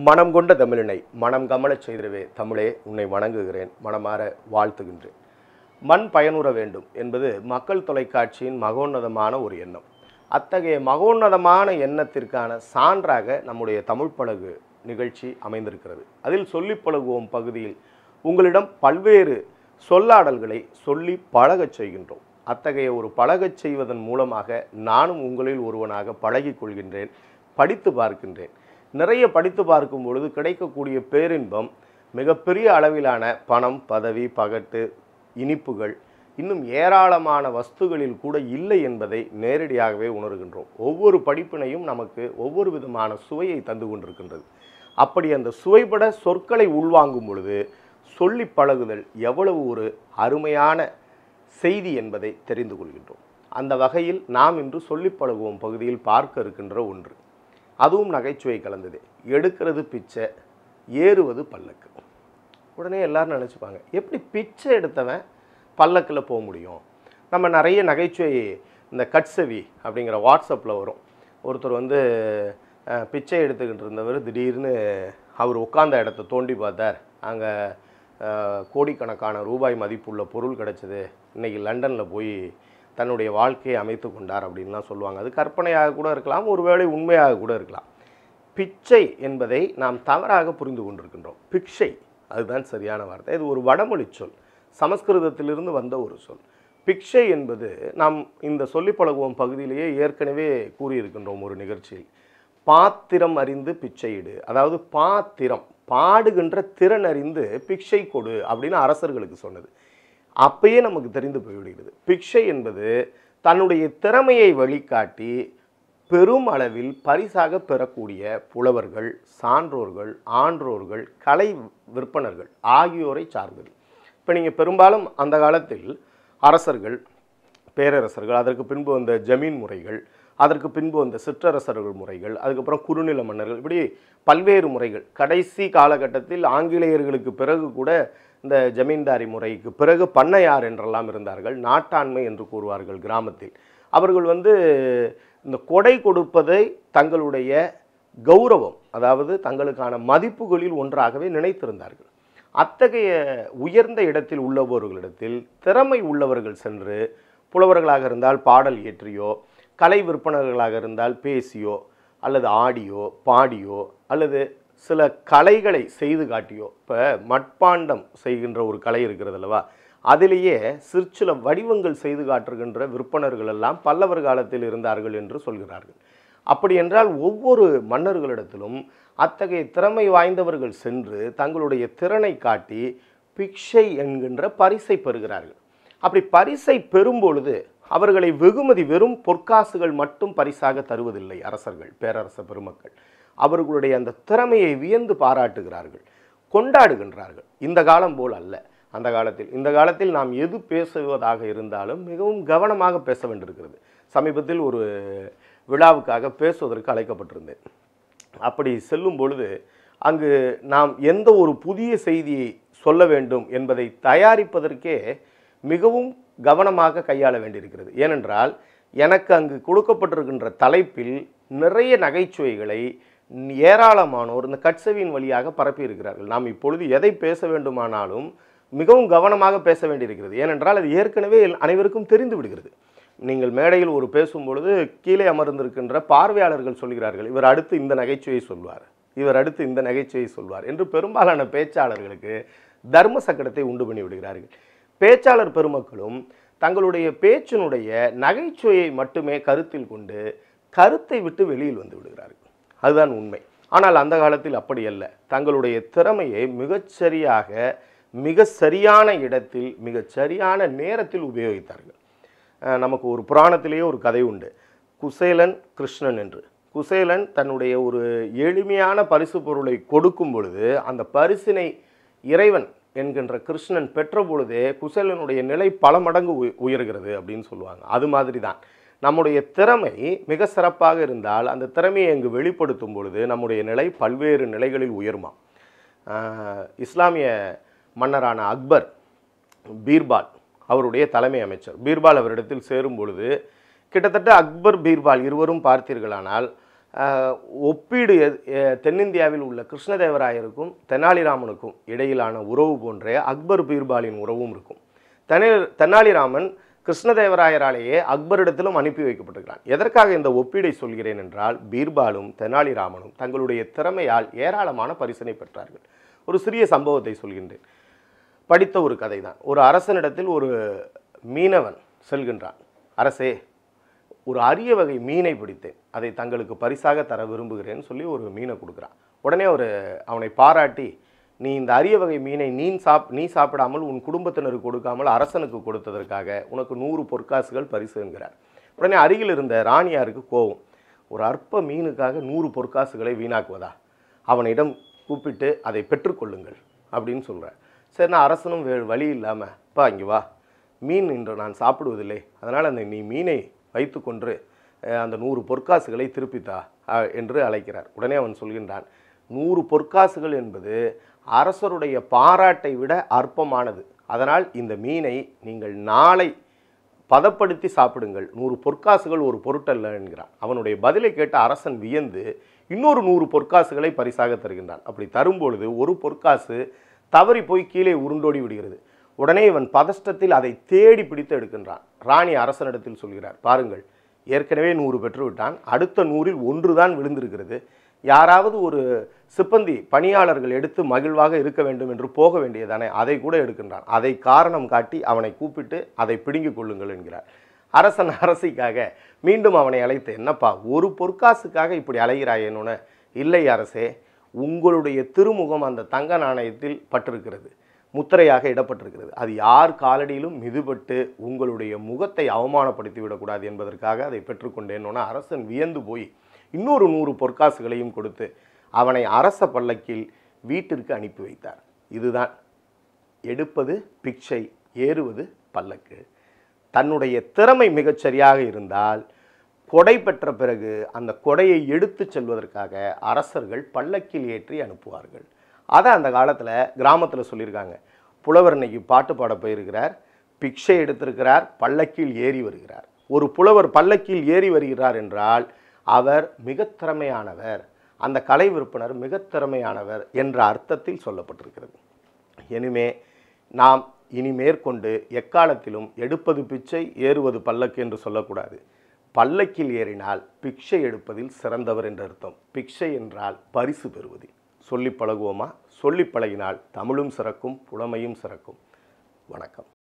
மனம் கொண்ட தமிழினை மனம் கமலச் செய்திடவே தமிழே உன்னை வணங்குகிறேன் மனமாற வாழ்த்துகின்றேன் மண் பயனுற வேண்டும் என்பது மக்கள் தொலைக்காட்சியின் மகோன்னதமான ஒரு எண்ணம் அத்தகைய மகோன்னதமான எண்ணத்திற்கான சான்றாக நம்முடைய தமிழ் பழகு நிகழ்ச்சி அமைந்திருக்கிறது அதில் சொல்லிப் பழகுவோம் பகுதியில் உங்களிடம் பல்வேறு சொல்லாடல்களை சொல்லி பழகச் செய்கின்றோம் அத்தகைய ஒரு பழகச் செய்வதன் மூலமாக நானும் உங்களில் ஒருவனாக பழகிக் கொள்கின்றேன் படித்து பார்க்கின்றேன் நிறைய படித்து பார்க்கும் பொழுது கிடைக்கக்கூடிய பேரின்பம் மிகப்பெரிய அளவிலான பணம் பதவி பகட்டு இனிப்புகள் இன்னும் ஏராளமான வஸ்துகளில் கூட இல்லை என்பதை நேரடியாகவே உணர்கின்றோம் ஒவ்வொரு படிப்பினையும் நமக்கு ஒவ்வொரு விதமான சுவையை தந்து கொண்டிருக்கின்றது அப்படி அந்த சுவைபட சொற்களை உள்வாங்கும் பொழுது சொல்லி பழகுதல் எவ்வளவு ஒரு அருமையான செய்தி என்பதை தெரிந்து கொள்கின்றோம் அந்த வகையில் நாம் இன்று சொல்லிப் பழகுவோம் பகுதியில் பார்க்க இருக்கின்ற ஒன்று அதுவும் நகைச்சுவை கலந்தது எடுக்கிறது பிச்சை ஏறுவது பல்லக்கு உடனே எல்லாரும் நினச்சிப்பாங்க எப்படி பிச்சை எடுத்தவன் பல்லக்கில் போக முடியும் நம்ம நிறைய நகைச்சுவை இந்த கட்சவி அப்படிங்கிற வாட்ஸ்அப்பில் வரும் ஒருத்தர் வந்து அஹ், பிச்சை எடுத்துக்கிட்டு இருந்தவர் திடீர்னு அவர் உட்கார்ந்த இடத்த தோண்டி பார்த்தார் அங்கே கோடிக்கணக்கான ரூபாய் மதிப்புள்ள பொருள் கிடச்சிது இன்னைக்கு லண்டனில் போய் தன்னுடைய வாழ்க்கையை அமைத்து கொண்டார் அப்படின்லாம் சொல்லுவாங்க அது கற்பனையாக கூட இருக்கலாம் ஒருவேளை உண்மையாக கூட இருக்கலாம் பிச்சை என்பதை நாம் தவறாக புரிந்து கொண்டிருக்கின்றோம் பிக்ஷை அதுதான் சரியான வார்த்தை இது ஒரு வடமொழி சொல் சமஸ்கிருதத்திலிருந்து வந்த ஒரு சொல் பிக்ஷை என்பது நாம் இந்த சொல்லிப் பழகுவோம் பகுதியிலேயே ஏற்கனவே கூறியிருக்கின்றோம் ஒரு நிகழ்ச்சியில் பாத்திரம் அறிந்து பிச்சையிடு அதாவது பாத்திரம் பாடுகின்ற திறன் அறிந்து பிக்ஷை கொடு அப்படின்னு அரசர்களுக்கு சொன்னது அப்பயே நமக்கு தெரிந்து போய்விடுகிறது பிக்ஷை என்பது தன்னுடைய திறமையை வழிகாட்டி பெரும் அளவில் பரிசாக பெறக்கூடிய புலவர்கள் சான்றோர்கள் ஆன்றோர்கள் கலை விற்பனர்கள் ஆகியோரை சார்ந்தது இப்போ நீங்கள் பெரும்பாலும் அந்த காலத்தில் அரசர்கள் பேரரசர்கள் அதற்கு பின்பு வந்த ஜமீன் முறைகள் அதற்கு பின்பு வந்த சிற்றரசர்கள் முறைகள் அதுக்கப்புறம் குறுநில மன்னர்கள் இப்படி பல்வேறு முறைகள் கடைசி காலகட்டத்தில் ஆங்கிலேயர்களுக்கு பிறகு கூட இந்த ஜமீன்தாரி முறைக்கு பிறகு பண்ணையார் என்றெல்லாம் இருந்தார்கள் நாட்டாண்மை என்று கூறுவார்கள் கிராமத்தில் அவர்கள் வந்து இந்த கொடை கொடுப்பதை தங்களுடைய கௌரவம் அதாவது தங்களுக்கான மதிப்புகளில் ஒன்றாகவே நினைத்திருந்தார்கள் அத்தகைய உயர்ந்த இடத்தில் உள்ளவர்களிடத்தில் திறமை உள்ளவர்கள் சென்று புலவர்களாக இருந்தால் பாடல் இயற்றியோ கலை விற்பனர்களாக இருந்தால் பேசியோ அல்லது ஆடியோ பாடியோ அல்லது சில கலைகளை செய்து காட்டியோ இப்போ மட்பாண்டம் செய்கின்ற ஒரு கலை இருக்கிறது அல்லவா அதிலேயே சிற்சில வடிவங்கள் செய்து காட்டுகின்ற விற்பனர்கள் எல்லாம் பல்லவர் காலத்தில் இருந்தார்கள் என்று சொல்கிறார்கள் அப்படி என்றால் ஒவ்வொரு மன்னர்களிடத்திலும் அத்தகைய திறமை வாய்ந்தவர்கள் சென்று தங்களுடைய திறனை காட்டி பிக்ஷை என்கின்ற பரிசை பெறுகிறார்கள் அப்படி பரிசை பெறும் பொழுது அவர்களை வெகுமதி வெறும் பொற்காசுகள் மட்டும் பரிசாக தருவதில்லை அரசர்கள் பேரரச பெருமக்கள் அவர்களுடைய அந்த திறமையை வியந்து பாராட்டுகிறார்கள் கொண்டாடுகின்றார்கள் இந்த காலம் போல் அல்ல அந்த காலத்தில் இந்த காலத்தில் நாம் எது பேசுவதாக இருந்தாலும் மிகவும் கவனமாக பேச வேண்டியிருக்கிறது சமீபத்தில் ஒரு விழாவுக்காக பேசுவதற்கு அழைக்கப்பட்டிருந்தேன் அப்படி செல்லும் பொழுது அங்கு நாம் எந்த ஒரு புதிய செய்தியை சொல்ல வேண்டும் என்பதை தயாரிப்பதற்கே மிகவும் கவனமாக கையாள வேண்டியிருக்கிறது ஏனென்றால் எனக்கு அங்கு கொடுக்கப்பட்டிருக்கின்ற தலைப்பில் நிறைய நகைச்சுவைகளை ஏராளமானோர் இந்த கட்சவியின் வழியாக பரப்பி இருக்கிறார்கள் நாம் இப்பொழுது எதை பேச வேண்டுமானாலும் மிகவும் கவனமாக பேச வேண்டியிருக்கிறது ஏனென்றால் அது ஏற்கனவே அனைவருக்கும் தெரிந்து விடுகிறது நீங்கள் மேடையில் ஒரு பேசும் பொழுது கீழே அமர்ந்திருக்கின்ற பார்வையாளர்கள் சொல்கிறார்கள் இவர் அடுத்து இந்த நகைச்சுவையை சொல்வார் இவர் அடுத்து இந்த நகைச்சுவையை சொல்வார் என்று பெரும்பாலான பேச்சாளர்களுக்கு தர்ம சக்கரத்தை உண்டு பண்ணி விடுகிறார்கள் பேச்சாளர் பெருமக்களும் தங்களுடைய பேச்சினுடைய நகைச்சுவையை மட்டுமே கருத்தில் கொண்டு கருத்தை விட்டு வெளியில் வந்து விடுகிறார்கள் அதுதான் உண்மை ஆனால் அந்த காலத்தில் அப்படி அல்ல தங்களுடைய திறமையை மிகச்சரியாக மிக சரியான இடத்தில் மிகச் சரியான நேரத்தில் உபயோகித்தார்கள் அஹ் நமக்கு ஒரு புராணத்திலேயே ஒரு கதை உண்டு குசேலன் கிருஷ்ணன் என்று குசேலன் தன்னுடைய ஒரு எளிமையான பரிசு பொருளை கொடுக்கும் பொழுது அந்த பரிசினை இறைவன் என்கின்ற கிருஷ்ணன் பெற்ற பொழுதே குசேலனுடைய நிலை பல மடங்கு உய- உயர்கிறது அப்படின்னு சொல்லுவாங்க அது மாதிரி தான் நம்முடைய திறமை மிக சிறப்பாக இருந்தால் அந்த திறமையை அங்கு வெளிப்படுத்தும் பொழுது நம்முடைய நிலை பல்வேறு நிலைகளில் உயருமா ஆஹ் இஸ்லாமிய மன்னரான அக்பர் பீர்பால் அவருடைய தலைமை அமைச்சர் பீர்பால் அவரிடத்தில் சேரும் பொழுது கிட்டத்தட்ட அக்பர் பீர்பால் இருவரும் பார்த்தீர்களானால் ஆஹ், ஒப்பீடு எது- எ- தென்னிந்தியாவில் உள்ள கிருஷ்ணதேவராயருக்கும் தெனாலிராமனுக்கும் இடையிலான உறவு போன்றே அக்பர் பீர்பாலின் உறவும் இருக்கும் தெனி தெனாலிராமன் கிருஷ்ணதேவராயராலேயே அக்பரிடத்திலும் அனுப்பி வைக்கப்பட்டிருக்கிறான் எதற்காக இந்த ஒப்பீடை சொல்கிறேன் என்றால் பீர்பாலும் தெனாலிராமனும் தங்களுடைய திறமையால் ஏராளமான பரிசனை பெற்றார்கள் ஒரு சிறிய சம்பவத்தை சொல்கின்றேன் படித்த ஒரு கதை தான் ஒரு அரசனிடத்தில் ஒரு மீனவன் செல்கின்றான் அரசே ஒரு அரிய வகை மீனை பிடித்தேன் அதை தங்களுக்கு பரிசாக தர விரும்புகிறேன்னு சொல்லி ஒரு மீனை கொடுக்குறான் உடனே ஒரு அவனை பாராட்டி நீ இந்த அரிய வகை மீனை நீ சாப் நீ சாப்பிடாமல் உன் குடும்பத்தினருக்கு கொடுக்காமல் அரசனுக்கு கொடுத்ததற்காக உனக்கு நூறு பொற்காசுகள் பரிசுங்கிறார் உடனே அருகில் இருந்த ராணியாருக்கு கோபம் ஒரு அற்ப மீனுக்காக நூறு பொற்காசுகளை வீணாக்குவதா அவனிடம் கூப்பிட்டு அதை பெற்றுக்கொள்ளுங்கள் அப்படின்னு சொல்கிறார் சரி நான் அரசனும் வே வழி இல்லாமல் பா இங்கே வா மீன் இன்று நான் சாப்பிடுவதில்லை அதனால் அந்த நீ மீனை வைத்துக்கொண்டு அஹ், அந்த நூறு பொற்காசுகளை திருப்பித்தா அஹ், என்று அழைக்கிறார் உடனே அவன் சொல்கின்றான் நூறு பொற்காசுகள் என்பது அரசருடைய பாராட்டை விட அற்பமானது அதனால் இந்த மீனை நீங்கள் நாளை பதப்படுத்தி சாப்பிடுங்கள் நூறு பொற்காசுகள் ஒரு பொருட்டல்ல என்கிறான் அவனுடைய பதிலை கேட்ட அரசன் வியந்து இன்னொரு நூறு பொற்காசுகளை பரிசாக தருகின்றான் அப்படி தரும்பொழுது ஒரு பொற்காசு தவறி போய் கீழே உருண்டோடி விடுகிறது உடனே இவன் பதஷ்டத்தில் அதை தேடி பிடித்து எடுக்கின்றான் ராணி அரசனிடத்தில் சொல்கிறார் பாருங்கள் ஏற்கனவே நூறு பெற்று விட்டான் அடுத்த நூறில் ஒன்று தான் விழுந்திருக்கிறது யாராவது ஒரு சிப்பந்தி பணியாளர்கள் எடுத்து மகிழ்வாக இருக்க வேண்டும் என்று போக வேண்டியதானே அதை கூட எடுக்கின்றான் அதை காரணம் காட்டி அவனை கூப்பிட்டு அதை பிடுங்கிக் கொள்ளுங்கள் என்கிறார் அரசன் அரசிக்காக மீண்டும் அவனை அழைத்து என்னப்பா ஒரு பொற்காசுக்காக இப்படி அலைகிறாயேன்னு இல்லை அரசே உங்களுடைய திருமுகம் அந்த தங்க நாணயத்தில் பட்டிருக்கிறது முத்திரையாக இடப்பட்டிருக்கிறது அது யார் காலடியிலும் மிதுபட்டு உங்களுடைய முகத்தை அவமானப்படுத்தி விடக்கூடாது என்பதற்காக அதை பெற்றுக்கொண்டேன்னொன்னே அரசன் வியந்து போய் இன்னொரு நூறு பொற்காசுகளையும் கொடுத்து அவனை அரச பல்லக்கில் வீட்டிற்கு அனுப்பி வைத்தார் இதுதான் எடுப்பது பிக்ஷை ஏறுவது பல்லக்கு தன்னுடைய திறமை மிகச் சரியாக இருந்தால் கொடை பெற்ற பிறகு அந்த கொடையை எடுத்துச் செல்வதற்காக அரசர்கள் பல்லக்கில் ஏற்றி அனுப்புவார்கள் அதை அந்த காலத்தில் கிராமத்தில் சொல்லியிருக்காங்க புலவர் இன்னைக்கு பாட்டு பாட போயிருக்கிறார் பிக்ஷை எடுத்திருக்கிறார் பல்லக்கில் ஏறி வருகிறார் ஒரு புலவர் பல்லக்கில் ஏறி வருகிறார் என்றால் அவர் மிகத் திறமையானவர் அந்த கலை விற்பனர் மிகத் திறமையானவர் என்ற அர்த்தத்தில் சொல்லப்பட்டிருக்கிறது எனிமே நாம் இனி மேற்கொண்டு எக்காலத்திலும் எடுப்பது பிச்சை ஏறுவது பல்லக்கு என்று சொல்லக்கூடாது பல்லக்கில் ஏறினால் பிக்ஷை எடுப்பதில் சிறந்தவர் என்று அர்த்தம் பிக்ஷை என்றால் பரிசு பெறுவதில் சொல்லி பழகுவோமா சொல்லி பழகினால் தமிழும் சிறக்கும் புலமையும் சிறக்கும் வணக்கம்